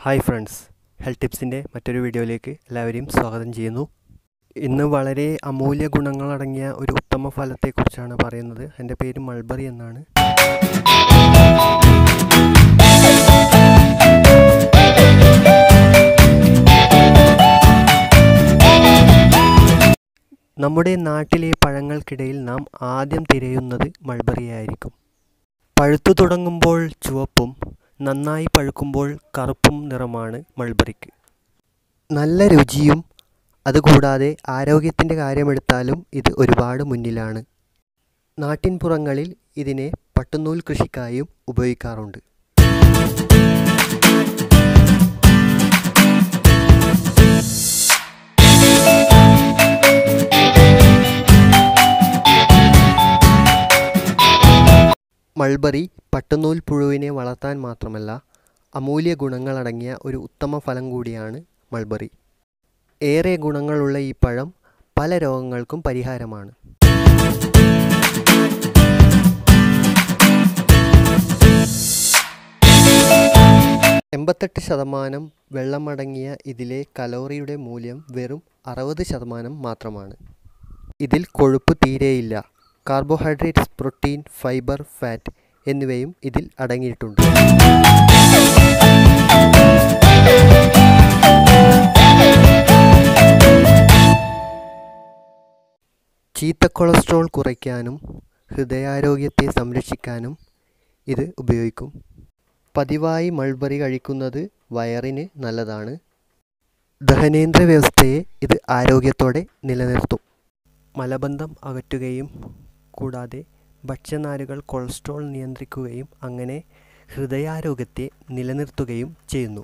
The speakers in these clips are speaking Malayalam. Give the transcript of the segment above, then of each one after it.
ഹായ് ഫ്രണ്ട്സ് ഹെൽത്ത് ടിപ്സിൻ്റെ മറ്റൊരു വീഡിയോയിലേക്ക് എല്ലാവരെയും സ്വാഗതം ചെയ്യുന്നു ഇന്ന് വളരെ അമൂല്യ ഗുണങ്ങളടങ്ങിയ ഒരു ഉത്തമ ഫലത്തെക്കുറിച്ചാണ് പറയുന്നത് എൻ്റെ പേര് മൾബറി എന്നാണ് നമ്മുടെ നാട്ടിലെ പഴങ്ങൾക്കിടയിൽ നാം ആദ്യം തിരയുന്നത് മൾബറിയായിരിക്കും പഴുത്തു തുടങ്ങുമ്പോൾ ചുവപ്പും നന്നായി പഴുക്കുമ്പോൾ കറുപ്പും നിറമാണ് മൾബറിക്ക് നല്ല രുചിയും അതുകൂടാതെ ആരോഗ്യത്തിൻ്റെ കാര്യമെടുത്താലും ഇത് ഒരുപാട് മുന്നിലാണ് നാട്ടിൻപുറങ്ങളിൽ ഇതിനെ പട്ടുനൂൽ കൃഷിക്കായും ഉപയോഗിക്കാറുണ്ട് മൾബറി പട്ടുനൂൽ പുഴുവിനെ വളർത്താൻ മാത്രമല്ല അമൂല്യ ഗുണങ്ങളടങ്ങിയ ഒരു ഉത്തമ ഫലം കൂടിയാണ് മൾബറി ഏറെ ഗുണങ്ങളുള്ള ഈ പഴം പല രോഗങ്ങൾക്കും പരിഹാരമാണ് എൺപത്തെട്ട് ശതമാനം വെള്ളമടങ്ങിയ ഇതിലെ കലോറിയുടെ മൂല്യം വെറും അറുപത് ശതമാനം മാത്രമാണ് ഇതിൽ കൊഴുപ്പ് തീരെയില്ല കാർബോഹൈഡ്രേറ്റ്സ് പ്രോട്ടീൻ ഫൈബർ ഫാറ്റ് എന്നിവയും ഇതിൽ അടങ്ങിയിട്ടുണ്ട് ചീത്ത കൊളസ്ട്രോൾ കുറയ്ക്കാനും ഹൃദയാരോഗ്യത്തെ സംരക്ഷിക്കാനും ഇത് ഉപയോഗിക്കും പതിവായി മൾബറി കഴിക്കുന്നത് വയറിന് നല്ലതാണ് ദഹനേന്ദ്ര വ്യവസ്ഥയെ ഇത് ആരോഗ്യത്തോടെ നിലനിർത്തും മലബന്ധം അകറ്റുകയും കൂടാതെ ഭക്ഷ്യനാരുകൾ കൊളസ്ട്രോൾ നിയന്ത്രിക്കുകയും അങ്ങനെ ഹൃദയാരോഗ്യത്തെ നിലനിർത്തുകയും ചെയ്യുന്നു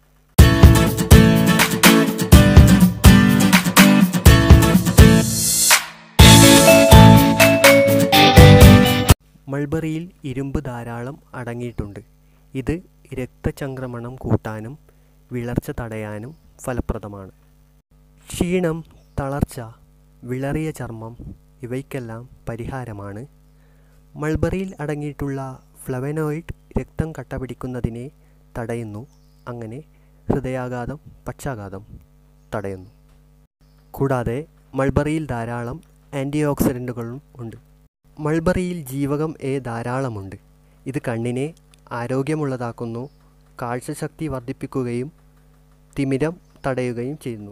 മൾബറിയിൽ ഇരുമ്പ് ധാരാളം അടങ്ങിയിട്ടുണ്ട് ഇത് രക്തചംക്രമണം കൂട്ടാനും വിളർച്ച തടയാനും ഫലപ്രദമാണ് ക്ഷീണം തളർച്ച വിളറിയ ചർമ്മം ഇവയ്ക്കെല്ലാം പരിഹാരമാണ് മൾബറിയിൽ അടങ്ങിയിട്ടുള്ള ഫ്ലവനോയിഡ് രക്തം കട്ടപിടിക്കുന്നതിനെ തടയുന്നു അങ്ങനെ ഹൃദയാഘാതം പക്ഷാഘാതം തടയുന്നു കൂടാതെ മൾബറിയിൽ ധാരാളം ആൻറ്റി ഓക്സിഡൻറ്റുകളും ഉണ്ട് മൾബറിയിൽ ജീവകം എ ധാരാളമുണ്ട് ഇത് കണ്ണിനെ ആരോഗ്യമുള്ളതാക്കുന്നു കാഴ്ചശക്തി വർദ്ധിപ്പിക്കുകയും തിമിരം തടയുകയും ചെയ്യുന്നു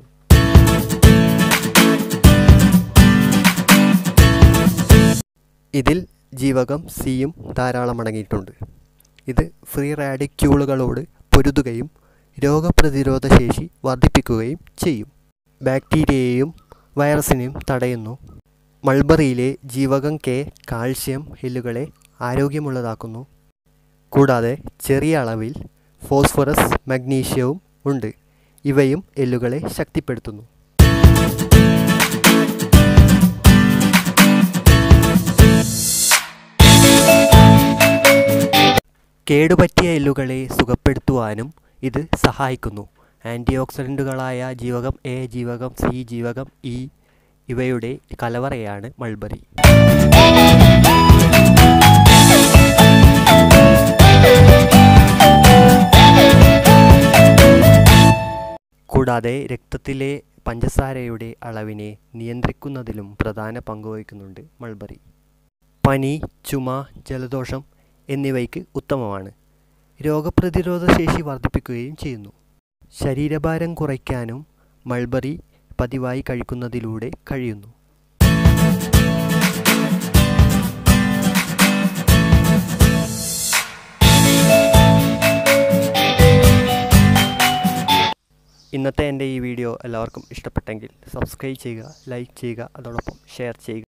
ഇതിൽ ജീവകം സിയും ധാരാളം അടങ്ങിയിട്ടുണ്ട് ഇത് ഫ്രീ റാഡിക്യൂളുകളോട് പൊരുതുകയും രോഗപ്രതിരോധ ശേഷി വർദ്ധിപ്പിക്കുകയും ചെയ്യും ബാക്ടീരിയയെയും വൈറസിനെയും തടയുന്നു മൾബറിയിലെ ജീവകം കെ കാൽഷ്യം എല്ലുകളെ ആരോഗ്യമുള്ളതാക്കുന്നു കൂടാതെ ചെറിയ അളവിൽ ഫോസ്ഫറസ് മഗ്നീഷ്യവും ഉണ്ട് ഇവയും എല്ലുകളെ ശക്തിപ്പെടുത്തുന്നു കേടുപറ്റിയ എല്ലുകളെ സുഖപ്പെടുത്തുവാനും ഇത് സഹായിക്കുന്നു ആൻറ്റി ഓക്സിഡൻറ്റുകളായ ജീവകം എ ജീവകം സി ജീവകം ഇ ഇവയുടെ കലവറയാണ് മൾബറി കൂടാതെ രക്തത്തിലെ പഞ്ചസാരയുടെ അളവിനെ നിയന്ത്രിക്കുന്നതിലും പ്രധാന പങ്കുവഹിക്കുന്നുണ്ട് മൾബറി പനി ചുമ ജലദോഷം എന്നിവയ്ക്ക് ഉത്തമമാണ് രോഗപ്രതിരോധ ശേഷി വർദ്ധിപ്പിക്കുകയും ചെയ്യുന്നു ശരീരഭാരം കുറയ്ക്കാനും മൾബറി പതിവായി കഴിക്കുന്നതിലൂടെ കഴിയുന്നു ഇന്നത്തെ എൻ്റെ ഈ വീഡിയോ എല്ലാവർക്കും ഇഷ്ടപ്പെട്ടെങ്കിൽ സബ്സ്ക്രൈബ് ചെയ്യുക ലൈക്ക് ചെയ്യുക അതോടൊപ്പം ഷെയർ ചെയ്യുക